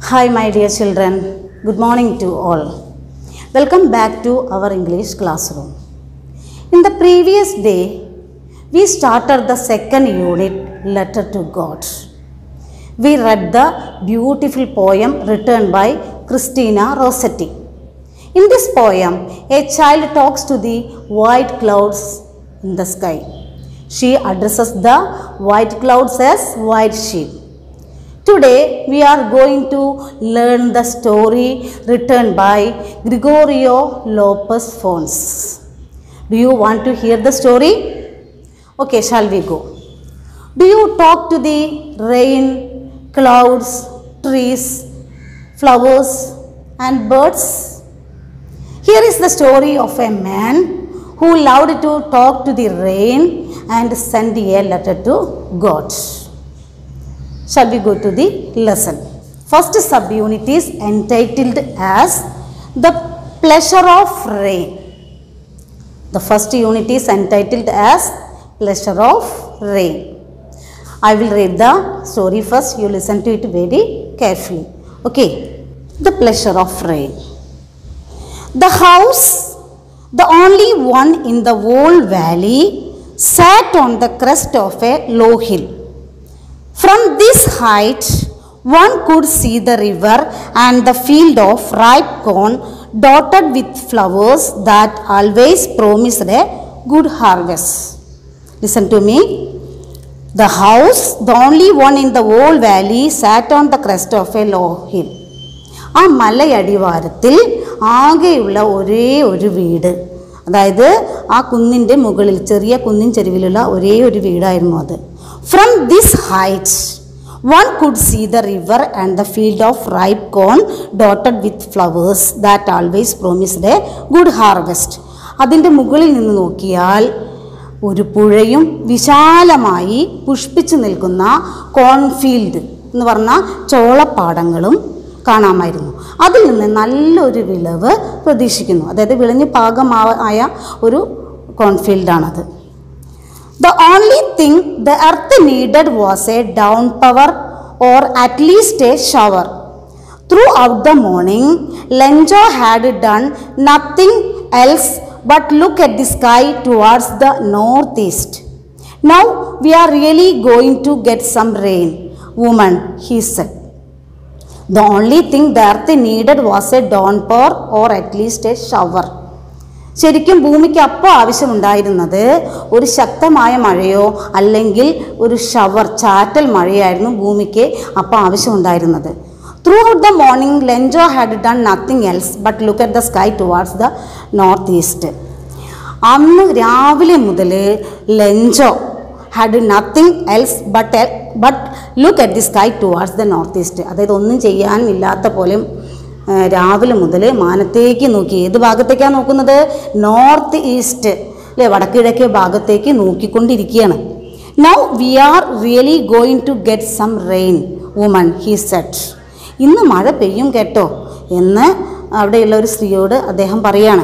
Hi, my dear children. Good morning to all. Welcome back to our English classroom. In the previous day, we started the second unit, Letter to God. We read the beautiful poem written by Christina Rossetti. In this poem, a child talks to the white clouds in the sky. She addresses the white clouds as white sheep. Today we are going to learn the story written by Gregorio Lopez Fons. Do you want to hear the story? Okay, shall we go? Do you talk to the rain, clouds, trees, flowers, and birds? Here is the story of a man who loved to talk to the rain and send a letter to God. Shall we go to the lesson? First subunit is entitled as The Pleasure of Rain. The first unit is entitled as Pleasure of Rain. I will read the story first. You listen to it very carefully. Okay. The Pleasure of Rain. The house, the only one in the whole valley, sat on the crest of a low hill. From this height, one could see the river and the field of ripe corn dotted with flowers that always promised a good harvest. Listen to me. The house, the only one in the whole valley, sat on the crest of a low hill. ആ മലയടിവാരത്തിൽ ആകെയുള്ള ഒരേ ഒരു വീട് അതായത് ആ കുന്നിൻ്റെ മുകളിൽ ചെറിയ കുന്നിൻ ചെരുവിലുള്ള ഒരേ ഒരു വീടായിരുന്നു അത് from this heights one could see the river and the field of ripe corn dotted with flowers that always promised a good harvest അതിൻ്റെ മുകളിൽ നിന്ന് നോക്കിയാൽ ഒരു പുഴയും വിശാലമായി പുഷ്പിച്ചു നിൽക്കുന്ന കോൺഫീൽഡ് എന്ന് പറഞ്ഞ ചോളപ്പാടങ്ങളും കാണാമായിരുന്നു അതിൽ നിന്ന് നല്ലൊരു വിളവ് പ്രതീക്ഷിക്കുന്നു അതായത് വിളഞ്ഞ് പാകമായ ഒരു കോൺഫീൽഡാണത് the only thing the earth needed was a downpour or at least a shower throughout the morning Lencho had done nothing else but look at the sky towards the north east now we are really going to get some rain woman he said the only thing the earth needed was a downpour or at least a shower ശരിക്കും ഭൂമിക്ക് അപ്പോൾ ആവശ്യമുണ്ടായിരുന്നത് ഒരു ശക്തമായ മഴയോ അല്ലെങ്കിൽ ഒരു shower ചാറ്റൽ മഴയായിരുന്നു ഭൂമിക്ക് അപ്പോൾ ആവശ്യമുണ്ടായിരുന്നത് throughout the morning Lencho had done nothing else but look at the sky towards the north east അന്ന് രാവിലെ മുതൽ Lencho had nothing else but but look at the sky towards the north east അതായത് ഒന്നും ചെയ്യാനില്ലാത്ത പോലെ രാവിലെ മുതൽ മാനത്തേക്ക് നോക്കി ഏത് ഭാഗത്തേക്കാണ് നോക്കുന്നത് നോർത്ത് ഈസ്റ്റ് അല്ലേ വടക്കിഴക്കേ ഭാഗത്തേക്ക് നോക്കിക്കൊണ്ടിരിക്കുകയാണ് now we are really going to get some rain woman he said ഇന്ന് മഴ പെയ്യും കേട്ടോ എന്ന് അവിടെയുള്ള ഒരു സ്ത്രീയോട് അദ്ദേഹം പറയാണ്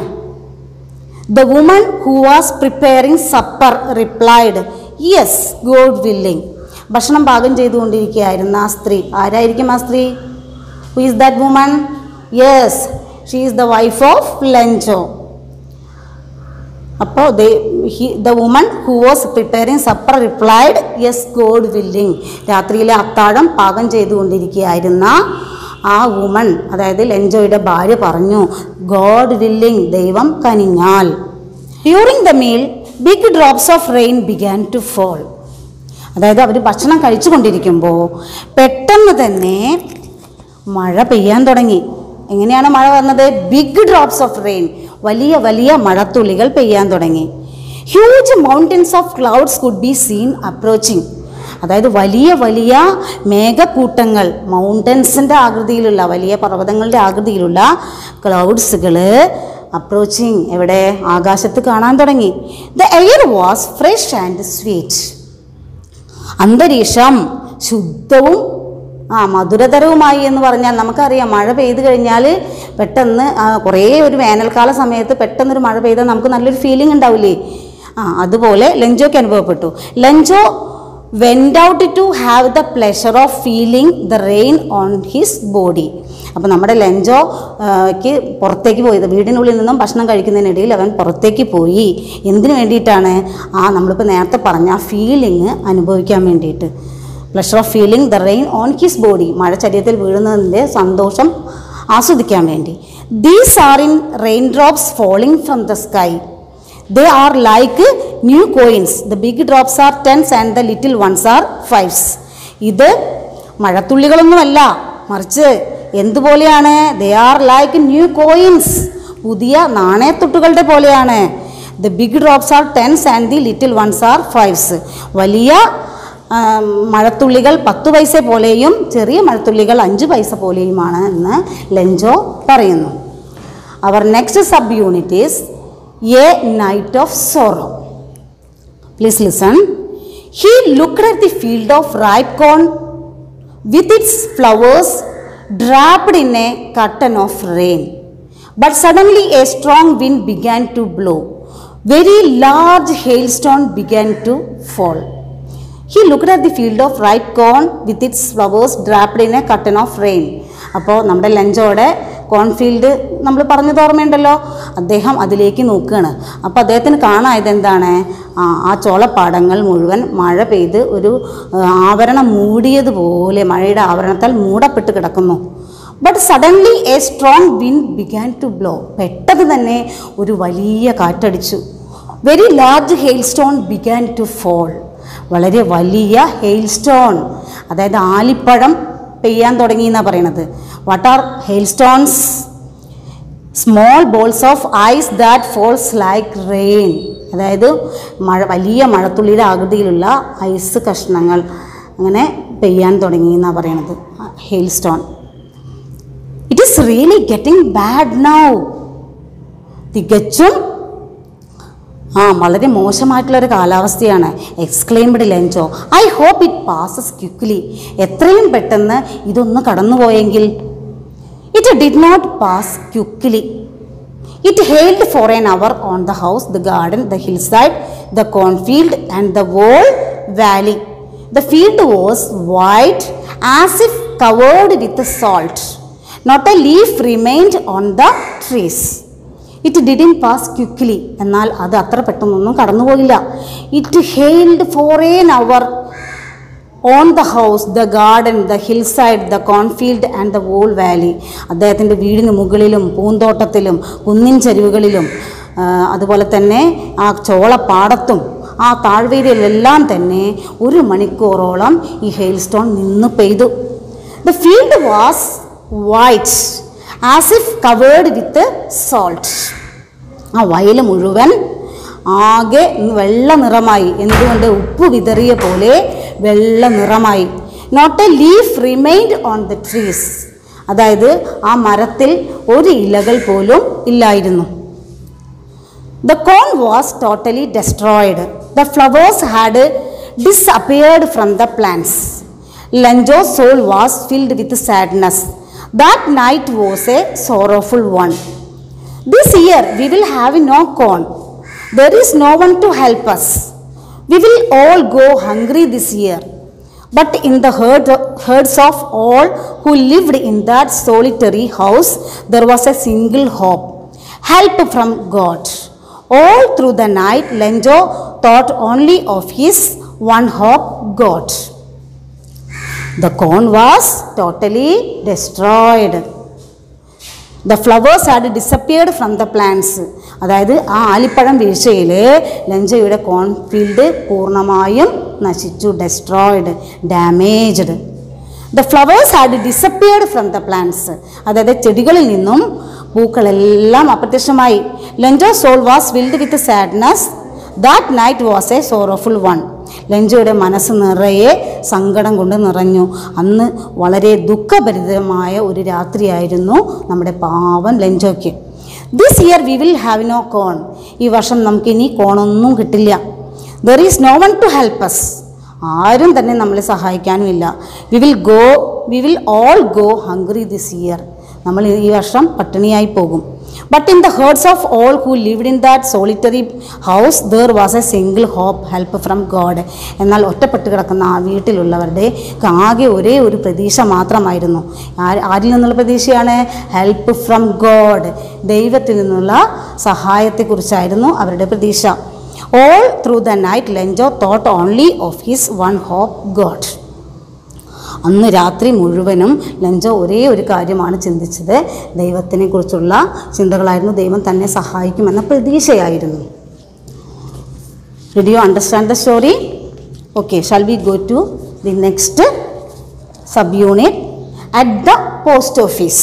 the woman who was preparing supper replied yes God willing ഭക്ഷണം പാകം ചെയ്തുകൊണ്ടിരിക്കുകയായിരുന്ന ആ സ്ത്രീ ആരായിരിക്കും ആ സ്ത്രീ who is that woman yes she is the wife of Lencho അപ്പോൾ the woman who was preparing supper replied yes God willing രാത്രിയിലെ അത്താഴം പാകം ചെയ്തുകൊണ്ടിരിക്കുകയായിരുന്ന ആ വുമൺ അതായത് ലെഞ്ചോയുടെ ഭാര്യ പറഞ്ഞു ഗോഡ് വില്ലിങ് ദൈവം കനിഞ്ഞാൽ during the meal big drops of rain began to fall അതായത് അവർ ഭക്ഷണം കഴിച്ചു കൊണ്ടിരിക്കുമ്പോൾ പെട്ടെന്ന് തന്നെ മഴ പെയ്യാൻ തുടങ്ങി എങ്ങനെയാണ് മഴ വന്നത് ബിഗ് ഡ്രോപ്സ് ഓഫ് റെയിൻ വലിയ വലിയ മഴത്തുള്ളികൾ പെയ്യാൻ തുടങ്ങി huge mountains of clouds could be seen approaching അതായത് വലിയ വലിയ മേഘക്കൂട്ടങ്ങൾ മൗണ്ടൻസിൻ്റെ ആകൃതിയിലുള്ള വലിയ പർവ്വതങ്ങളുടെ ആകൃതിയിലുള്ള ക്ലൗഡ്സുകൾ അപ്രോച്ചിങ് എവിടെ ആകാശത്ത് കാണാൻ തുടങ്ങി the air was fresh and sweet അന്തരീക്ഷം ശുദ്ധവും ആ മധുരതരവുമായി എന്ന് പറഞ്ഞാൽ നമുക്കറിയാം മഴ പെയ്തു കഴിഞ്ഞാൽ പെട്ടെന്ന് ആ, കുറേ ഒരു വേനൽക്കാല സമയത്ത് പെട്ടെന്നൊരു മഴ പെയ്താൽ നമുക്ക് നല്ലൊരു ഫീലിംഗ് ഉണ്ടാവില്ലേ ആ അതുപോലെ ലഞ്ചോക്ക് അനുഭവപ്പെട്ടു Lencho went out to have the pleasure of feeling the rain on his body അപ്പോൾ നമ്മുടെ ലഞ്ചോ ക്ക് പുറത്തേക്ക് പോയത് വീടിനുള്ളിൽ നിന്നും ഭക്ഷണം കഴിക്കുന്നതിനിടയിൽ അവൻ പുറത്തേക്ക് പോയി എന്തിനു വേണ്ടിയിട്ടാണ് ആ നമ്മളിപ്പോൾ നേരത്തെ പറഞ്ഞ ആ ഫീലിംഗ് അനുഭവിക്കാൻ വേണ്ടിയിട്ട് pleasure of feeling the rain on his body മഴ ശരീരത്തിൽ വീഴുന്നതിൻ്റെ സന്തോഷം ആസ്വദിക്കാൻ വേണ്ടി these are in rain drops falling from the sky they are like new coins the big drops are tens and the little ones are fives ഇത് മഴത്തുള്ളികളൊന്നുമല്ല മറിച്ച് എന്തുപോലെയാണ് they are like new coins പുതിയ നാണയത്തുട്ടുകളുടെ പോലെയാണ് the big drops are tens and the little ones are fives വലിയ ആ, മഴത്തുള്ളികൾ പത്ത് പൈസ പോലെയും ചെറിയ മഴത്തുള്ളികൾ അഞ്ച് പൈസ പോലെയുമാണ് എന്ന് ലെഞ്ചോ പറയുന്നു അവർ next sub unit is a night of sorrow please listen he looked at the field of ripe corn with its flowers draped in a curtain of rain. But suddenly a strong wind began to blow. Very large hailstone began to fall. He looked at the field of ripe corn with its flowers draped in a curtain of rain. അപ്പോൾ നമ്മുടെ ലഞ്ചോടെ കോൺഫീൽഡ് നമ്മൾ പറഞ്ഞത് ഓർമ്മയുണ്ടല്ലോ അദ്ദേഹം അതിലേക്ക് നോക്കുകയാണ് അപ്പോൾ അദ്ദേഹത്തിന് കാണായത് എന്താണ് ആ ആ ചോളപ്പാടങ്ങൾ മുഴുവൻ മഴ പെയ്ത് ഒരു ആ, ആവരണം മൂടിയതുപോലെ മഴയുടെ ആവരണത്താൽ മൂടപ്പെട്ട് കിടക്കുന്നു but suddenly a strong wind began to blow പെട്ടെന്ന് തന്നെ ഒരു വലിയ കാറ്റടിച്ചു very large hail stone began to fall വളരെ വലിയ ഹെയിൽ സ്റ്റോൺ അതായത് ആലിപ്പഴം പെയ്യാൻ തുടങ്ങി എന്നാണ് പറയണത് what are hail stones small balls of ice that falls like rain അതായത് മഴ വലിയ മഴത്തുള്ളിയുടെ ആകൃതിയിലുള്ള ഐസ് കഷ്ണങ്ങൾ അങ്ങനെ പെയ്യാൻ തുടങ്ങി എന്നാണ് പറയണത് hail stone it is really getting bad now തികച്ചും ആ വളരെ മോശമായിട്ടുള്ള ഒരു കാലാവസ്ഥയാണ് exclaimed Lencho I hope it passes quickly എത്രയും പെട്ടെന്ന് ഇതൊന്ന് കടന്നുപോയെങ്കിൽ it did not pass quickly it hailed for an hour on the house the garden the hill side the cornfield and the whole valley the field was white as if covered with salt not a leaf remained on the trees it didn't pass quickly എന്നാൽ അത് അത്ര പെട്ടെന്നൊന്നും കടന്നുപോയില്ല it hailed for an hour on the house the garden the hill side the cornfield and the whole valley അദ്ദേഹത്തിൻ്റെ വീടിന് മുകളിലും പൂന്തോട്ടത്തിലും കുന്നിൻ ചരിവുകളിലും ആ, അതുപോലെ തന്നെ ആ ചോളപ്പാടത്തും ആ താഴ്വരയിലെല്ലാം തന്നെ ഒരു മണിക്കൂറോളം ഈ ഹെയിൽ സ്റ്റോൺ നിന്ന് പെയ്തു the field was white as if covered with salt ആ വയൽ മുഴുവൻ ആകെ വെള്ള നിറമായി എന്തുകൊണ്ട് ഉപ്പ് വിതറിയ പോലെ വെള്ള നിറമായി not a leaf remained on the trees അതായത് ആ മരത്തിൽ ഒരു ഇലകൾ പോലും ഇല്ലായിരുന്നു The corn was totally destroyed. The flowers had disappeared from the plants. Lenjo's soul was filled with sadness. That night was a sorrowful one. This year we will have no corn. There is no one to help us. We will all go hungry this year. But in the herd, herds of all who lived in that solitary house, there was a single hope help from God. All through the night, Lenjo thought only of his one hope, God. The corn was totally destroyed. The flowers had disappeared from the plants അതായത് ആ ആലിപ്പഴം വീഴ്ചയിൽ ലഞ്ചയുടെ cornfield പൂർണ്ണമായും നശിച്ചു destroyed damaged the flowers had disappeared from the plants അതായത് ചെടികളിൽ നിന്നും പൂക്കളെല്ലാം അപ്രത്യക്ഷമായി Lencho soul was filled with sadness that night was a sorrowful one ലഞ്ചയുടെ മനസ്സ് നിറയെ സങ്കടം കൊണ്ട് നിറഞ്ഞു അന്ന് വളരെ ദുഃഖഭരിതമായ ഒരു രാത്രിയായിരുന്നു നമ്മുടെ പാവം ലഞ്ചോയ്ക്ക് this year we will have no corn ഈ വർഷം നമുക്കിനി കോണൊന്നും കിട്ടില്ല there is no one to help us ആരും തന്നെ നമ്മളെ സഹായിക്കാനുമില്ല we will go we will all go hungry this year നമ്മൾ ഈ വർഷം പട്ടിണിയായി പോകും But in the hearts of all who lived in that solitary house, there was a single hope, help from God. എന്നാൽ ഒറ്റപ്പെട്ട് കിടക്കുന്ന ആ വീട്ടിലുള്ളവരുടെ ആകെ ഒരേ ഒരു പ്രതീക്ഷ മാത്രമായിരുന്നു ആ- ആരിൽ നിന്നുള്ള പ്രതീക്ഷയാണ് ഹെൽപ്പ് ഫ്രം ഗോഡ് ദൈവത്തിൽ നിന്നുള്ള സഹായത്തെക്കുറിച്ചായിരുന്നു അവരുടെ പ്രതീക്ഷ all through the night Lencho thought only of his one hope God അന്ന് രാത്രി മുഴുവനും ലഞ്ചോ ഒരേ ഒരു കാര്യമാണ് ചിന്തിച്ചത് ദൈവത്തിനെ കുറിച്ചുള്ള ചിന്തകളായിരുന്നു ദൈവം തന്നെ സഹായിക്കുമെന്ന പ്രതീക്ഷയായിരുന്നു Did you understand the story? Okay, shall we go to the next subunit at the post office?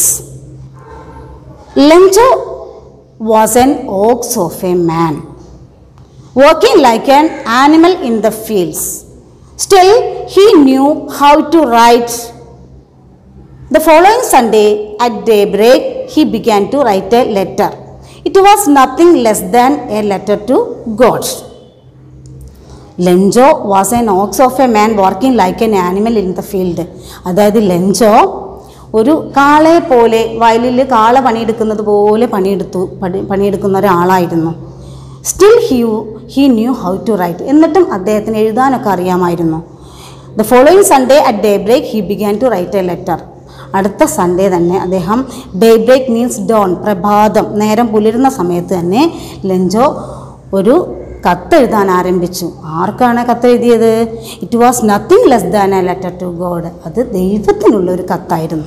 Lenjo was an ox of a man, working like an animal in the fields. Still, he knew how to write. The following Sunday at daybreak, he began to write a letter. It was nothing less than a letter to God. Lencho was an ox of a man working like an animal in the field അതായത് Lencho ഒരു കാളയെ പോലെ വയലിൽ കാള പണിയെടുക്കുന്നത് പോലെ പണിയെടുത്തു പണി പണിയെടുക്കുന്ന ഒരാളായിരുന്നു still he he knew how to write എന്നിട്ടും അദ്ദേഹത്തിന് എഴുതാനൊക്കെ അറിയാമായിരുന്നു the following Sunday at day break he began to write a letter അടുത്ത സൺഡേ തന്നെ അദ്ദേഹം ഡേ ബ്രേക്ക് മീൻസ് ഡോൺ പ്രഭാതം നേരം പുലരുന്ന സമയത്ത് തന്നെ ലെഞ്ചോ ഒരു കത്തെഴുതാൻ ആരംഭിച്ചു ആർക്കാണ് കത്തെഴുതിയത് it was nothing less than a letter to God അത് ദൈവത്തിനുള്ള ഒരു കത്തായിരുന്നു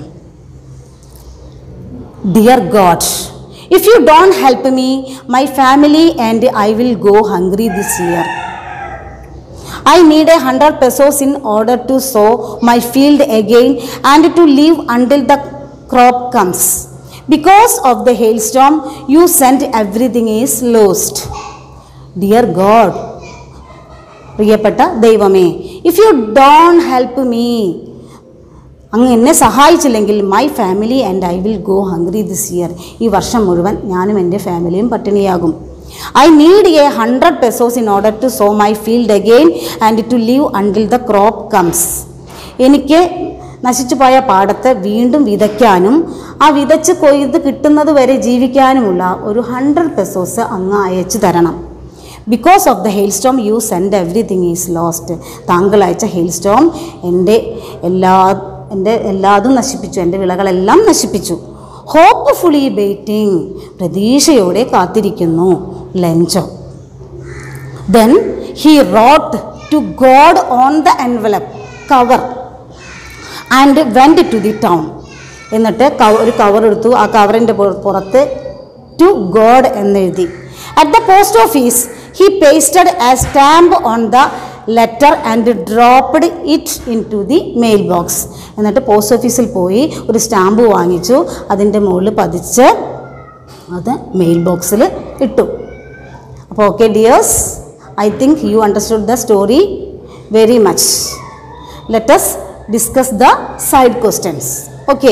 dear God if you don't help me my family and I will go hungry this year I need a hundred pesos in order to sow my field again and to live until the crop comes. Because of the hailstorm, you sent everything is lost. Dear God, പ്രിയപ്പെട്ട ദൈവമേ if you don't help me അങ്ങ് എന്നെ സഹായിച്ചില്ലെങ്കിൽ my family and I will go hungry this year ഈ വർഷം മുഴുവൻ ഞാനും എൻ്റെ ഫാമിലിയും പട്ടിണിയാകും I need a hundred pesos in order to sow my field again and to live until the crop comes എനിക്ക് നശിച്ചു പോയ പാടത്ത് വീണ്ടും വിതയ്ക്കാനും ആ വിതച്ച് കൊയ്ത് കിട്ടുന്നത് വരെ ജീവിക്കാനുമുള്ള ഒരു ഹൺഡ്രഡ് പെസോസ് അങ്ങ് അയച്ചു തരണം because of the hail storm you send everything is lost താങ്കൾ അയച്ച ഹെയിൽ സ്റ്റോം എൻ്റെ എല്ലാ എൻ്റെ എല്ലാതും നശിപ്പിച്ചു എൻ്റെ വിളകളെല്ലാം നശിപ്പിച്ചു ഹോപ്പ്ഫുള്ളി വെയിറ്റിംഗ് പ്രതീക്ഷയോടെ കാത്തിരിക്കുന്നു Lencho then he wrote to God on the envelope cover and went to the town എന്നിട്ട് കവ- ഒരു കവർ എടുത്തു ആ കവറിൻ്റെ പുറത്ത് ടു ഗോഡ് എന്നെഴുതി at the post office he pasted a stamp on the letter and dropped it into the mail box എന്നിട്ട് post ഓഫീസിൽ പോയി ഒരു സ്റ്റാമ്പ് വാങ്ങിച്ചു അതിൻ്റെ മുകളിൽ പതിച്ച് അത് മെയിൽ ബോക്സിൽ ഇട്ടു അപ്പോൾ okay dears I think you understood the story very much let's discuss the side questions okay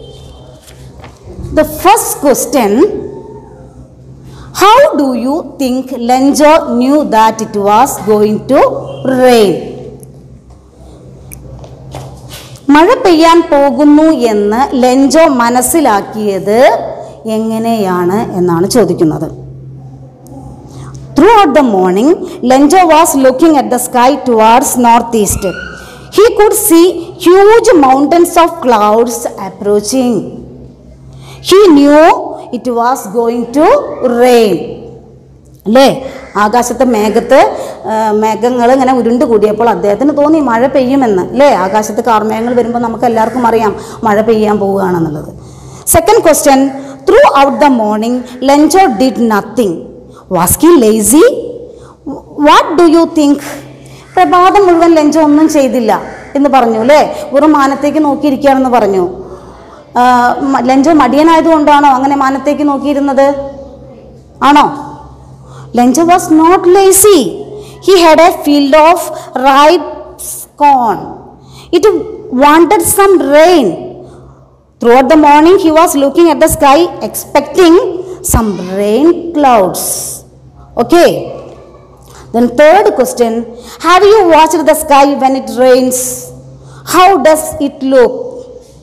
the first question how do you think Lencho knew that it was going to rain മഴ പെയ്യാൻ പോകുന്നു എന്ന് Lencho മനസ്സിലാക്കിയത് എങ്ങനെയാണ് എന്നാണ് ചോദിക്കുന്നത് throughout the morning Lencho was looking at the sky towards north east he could see huge mountains of clouds approaching he knew it was going to rain അല്ലേ ആകാശത്തെ മേഘത്ത് മേഘങ്ങൾ ഇങ്ങനെ ഉരുണ്ട് കൂടിയപ്പോൾ അദ്ദേഹത്തിന് തോന്നി മഴ പെയ്യുമെന്ന് അല്ലേ ആകാശത്ത് കാർമേഘങ്ങൾ വരുമ്പോൾ നമുക്ക് എല്ലാവർക്കും അറിയാം മഴ പെയ്യാൻ പോവുകയാണെന്നുള്ളത് second question throughout the morning Lencho did nothing was he lazy what do you think പ്രഭാതം മുഴുവൻ ലഞ്ചോ ഒന്നും ചെയ്തില്ല എന്ന് പറഞ്ഞു അല്ലേ വെറും മാനത്തേക്ക് നോക്കിയിരിക്കുകയാണെന്ന് പറഞ്ഞു ആ, മ- ലഞ്ചോ മടിയനായതുകൊണ്ടാണോ അങ്ങനെ മാനത്തേക്ക് നോക്കിയിരുന്നത് ആണോ Lencho was not lazy he had a field of ripe corn it wanted some rain throughout the morning he was looking at the sky expecting some rain clouds okay Then third question, have you watched the sky when it rains? How does it look?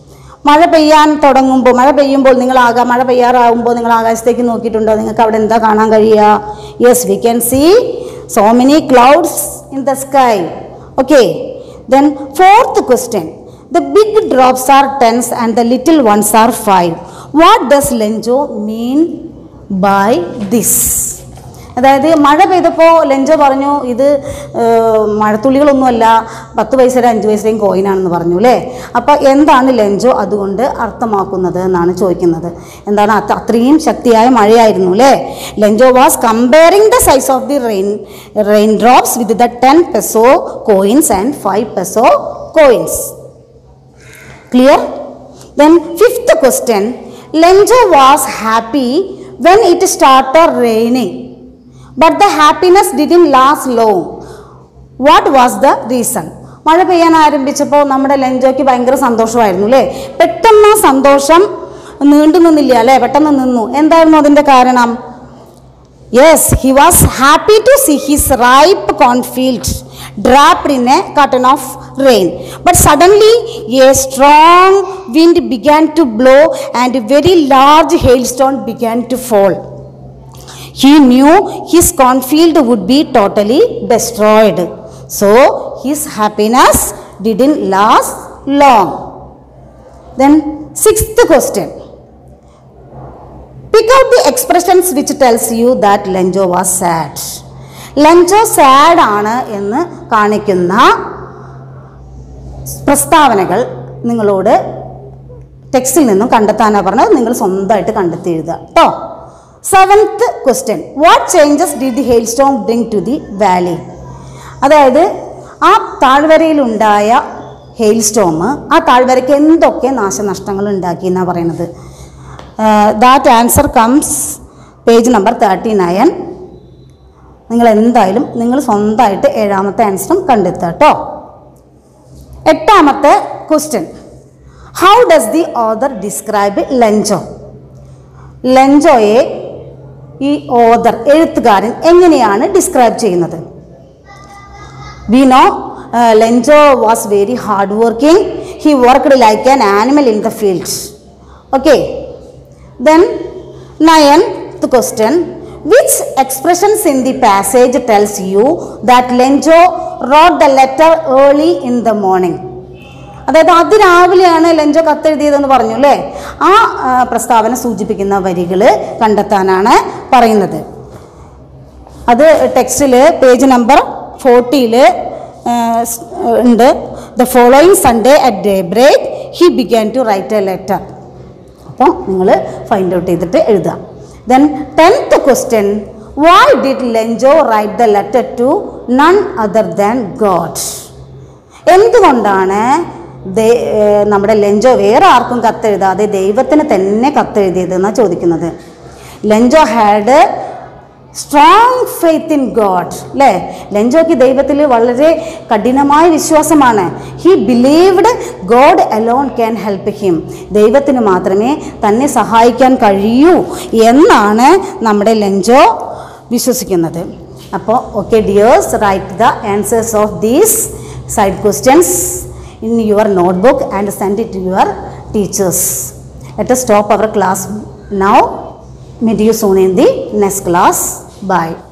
മഴ പെയ്യാൻ തുടങ്ങുമ്പോൾ മഴ പെയ്യുമ്പോൾ നിങ്ങൾ ആകാ മഴ പെയ്യാറാകുമ്പോൾ നിങ്ങൾ ആകാശത്തേക്ക് നോക്കിയിട്ടുണ്ടോ നിങ്ങൾക്ക് അവിടെ എന്താ കാണാൻ കഴിയുക yes we can see so many clouds in the sky okay then fourth question the big drops are tens and the little ones are five what does Lencho mean by this അതായത് മഴ പെയ്തപ്പോൾ Lencho പറഞ്ഞു ഇത് ഏഹ്, മഴത്തുള്ളികളൊന്നുമല്ല പത്ത് പൈസയുടെ അഞ്ച് പൈസയും കോയിനാണെന്ന് പറഞ്ഞു അല്ലേ അപ്പോൾ എന്താണ് ലെഞ്ചോ അതുകൊണ്ട് അർത്ഥമാക്കുന്നത് എന്നാണ് ചോദിക്കുന്നത് എന്താണ് അത് അത്രയും ശക്തിയായ മഴയായിരുന്നു അല്ലേ Lencho was comparing the size of the rain rain drops with the ten peso coins and five peso coins Clear? Then fifth question. Lenjo was happy when it started raining. But the happiness didn't last long. What was the reason? മഴ പെയ്യാൻ ആരംഭിച്ചപ്പോൾ നമ്മുടെ ലെഞ്ചോയ്ക്ക് ഭയങ്കര സന്തോഷമായിരുന്നു അല്ലേ പെട്ടെന്ന് ആ സന്തോഷം നീണ്ടു നിന്നില്ല അല്ലേ പെട്ടെന്ന് നിന്നു എന്തായിരുന്നു അതിൻ്റെ കാരണം Yes, he was happy to see his ripe cornfield draped in a curtain of rain. But suddenly a strong wind began to blow and a very large hailstone began to fall. He knew his cornfield would be totally destroyed. So his happiness didn't last long. Then sixth question. Pick out the expressions which tells you that Lenjo was sad. Lenjo sad ആണ് എന്ന് കാണിക്കുന്ന പ്രസ്താവനകൾ നിങ്ങളോട് ടെക്സ്റ്റിൽ നിന്നും കണ്ടെത്താനാണ് പറഞ്ഞത് നിങ്ങൾ സ്വന്തമായിട്ട് കണ്ടെത്തി എഴുതുക കേട്ടോ seventh question what changes did the hail storm bring to the valley അതായത് ആ താഴ്വരയിലുണ്ടായ ഹെയിൽ സ്റ്റോം ആ താഴ്വരയ്ക്ക് എന്തൊക്കെ നാശനഷ്ടങ്ങൾ ഉണ്ടാക്കി എന്നാണ് പറയുന്നത് that answer comes page number thirty nine നിങ്ങൾ എന്തായാലും നിങ്ങൾ സ്വന്തമായിട്ട് ഏഴാമത്തെ ആൻസറും കണ്ടെത്തുക കേട്ടോ എട്ടാമത്തെ question how does the author describe Lencho ലഞ്ചോയെ ഈ ഓദർ എഴുത്തുകാരൻ എങ്ങനെയാണ് ഡിസ്ക്രൈബ് ചെയ്യുന്നത് we know Lencho was very hard working he worked like an animal in the fields okay then ninth question which expressions in the passage tells you that Lencho wrote the letter early in the morning അതായത് അതിരാവിലെയാണ് ലഞ്ചോ കത്തെഴുതിയതെന്ന് പറഞ്ഞു അല്ലേ ആ ആ, പ്രസ്താവന സൂചിപ്പിക്കുന്ന വരികൾ കണ്ടെത്താനാണ് പറയുന്നത് അത് ടെക്സ്റ്റിൽ പേജ് നമ്പർ ഫോർട്ടിയിൽ ഉണ്ട് the following Sunday at day break he began to write a letter അപ്പോൾ നിങ്ങൾ ഫൈൻഡ് ഔട്ട് ചെയ്തിട്ട് എഴുതുക then tenth question why did Lencho write the letter to none other than God എന്തുകൊണ്ടാണ് ദേ- ഏർ നമ്മുടെ ലെഞ്ചോ വേറെ ആർക്കും കത്തെഴുതാതെ ദൈവത്തിന് തന്നെ കത്തെഴുതിയത് എന്നാണ് ചോദിക്കുന്നത് Lencho had strong faith in God അല്ലേ ലെഞ്ചോയ്ക്ക് ദൈവത്തിൽ വളരെ കഠിനമായ വിശ്വാസമാണ് he believed God alone can help him ദൈവത്തിന് മാത്രമേ തന്നെ സഹായിക്കാൻ കഴിയൂ എന്നാണ് നമ്മുടെ ലെഞ്ചോ വിശ്വസിക്കുന്നത് അപ്പോൾ okay dears write the answers of these side questions in your notebook and send it to your teachers. Let us stop our class now. Meet you soon in the next class. Bye.